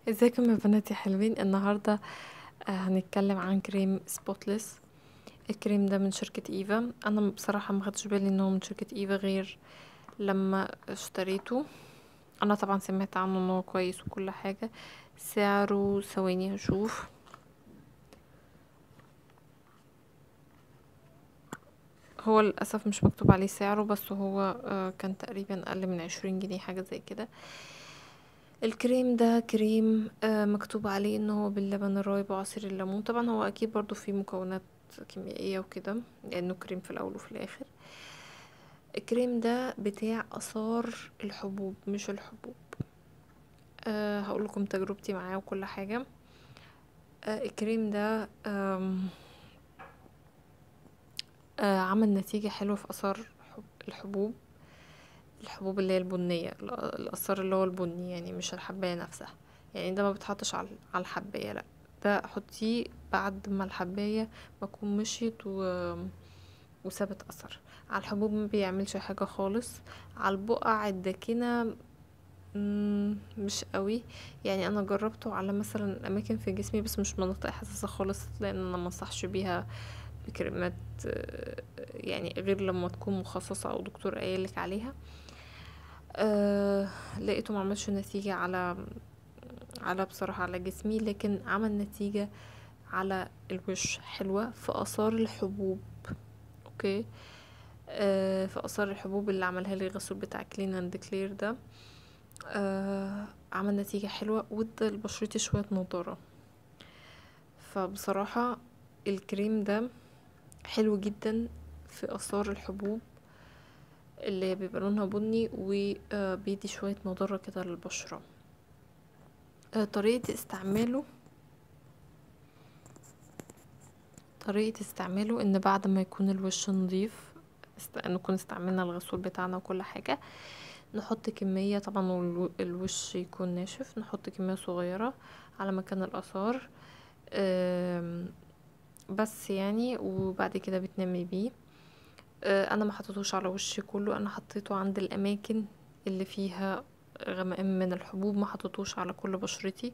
ازيكم يا بناتي حلوين النهاردة آه، هنتكلم عن كريم سبوتلess الكريم ده من شركة ايفا انا بصراحة ما خدتش بالي ان هو من شركة ايفا غير لما اشتريته انا طبعا سمعت عنه ان هو كويس وكل حاجة سعره ثواني هشوف هو للأسف مش مكتوب عليه سعره بس هو آه، كان تقريبا أقل من عشرين جنيه حاجة زي كده الكريم ده كريم آه، مكتوب عليه ان هو باللبن الرايب وعصير الليمون طبعا هو اكيد برضو فيه مكونات كيميائية وكده لانه كريم في الاول وفي الاخر الكريم ده بتاع اثار الحبوب مش الحبوب أه هقول لكم تجربتي معاه وكل حاجة أه الكريم ده آم، أه عمل نتيجة حلوة في اثار حب- الحبوب الحبوب اللي هي البنية ال- الأثار اللي هو البني يعني مش الحباية نفسها يعني ده ما بتحطش على على الحباية لا ده حطيه بعد ما الحباية ما تكون مشيت و... وسابت أثر على الحبوب ما بيعملش حاجة خالص على البقع الداكنة مم، مش قوي يعني انا جربته على مثلا اماكن في جسمي بس مش مناطق حساسة خالص لان انا ما انصحش بيها بكريمات آه، يعني غير لما تكون مخصصة او دكتور قايلك عليها أه لقيته ما عملش نتيجة على على بصراحة على جسمي لكن عمل نتيجة على الوش حلوة في آثار الحبوب اوكي أه في آثار الحبوب اللي عملها لي الغسول بتاع كلين اند كلير ده أه عمل نتيجة حلوة وادى لبشرتي شوية نضارة فبصراحة الكريم ده حلو جدا في آثار الحبوب اللي بيبقى لونها بني وبيدي شوية نضارة كده للبشرة آه، طريقة استعماله طريقة استعماله ان بعد ما يكون الوش نظيف است... نكون استعملنا الغسول بتاعنا وكل حاجة نحط كمية طبعا والو- الوش يكون ناشف نحط كمية صغيرة على مكان الآثار آم، بس يعني وبعد كده بتنامي بيه آه، انا ما حطيتوش على وشي كله انا حطيته عند الاماكن اللي فيها غمقان من الحبوب ما حطيتوش على كل بشرتي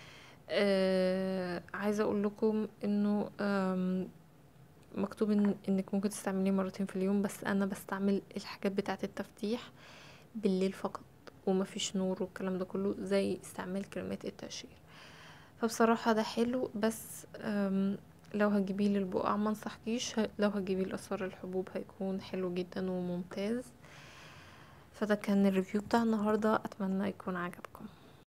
آه عايزه اقول لكم انه آم، مكتوب إن انك ممكن تستعمليه مرتين في اليوم بس انا بستعمل الحاجات بتاعه التفتيح بالليل فقط ومفيش نور والكلام ده كله زي استعمال كريمات التقشير فبصراحة ده حلو بس أم، لو هتجيبيه للبقع ما انصحكيش ه- لو هتجيبيه لأثار الحبوب هيكون حلو جدا وممتاز فده كان الريفيو بتاع النهاردة اتمنى يكون عجبكم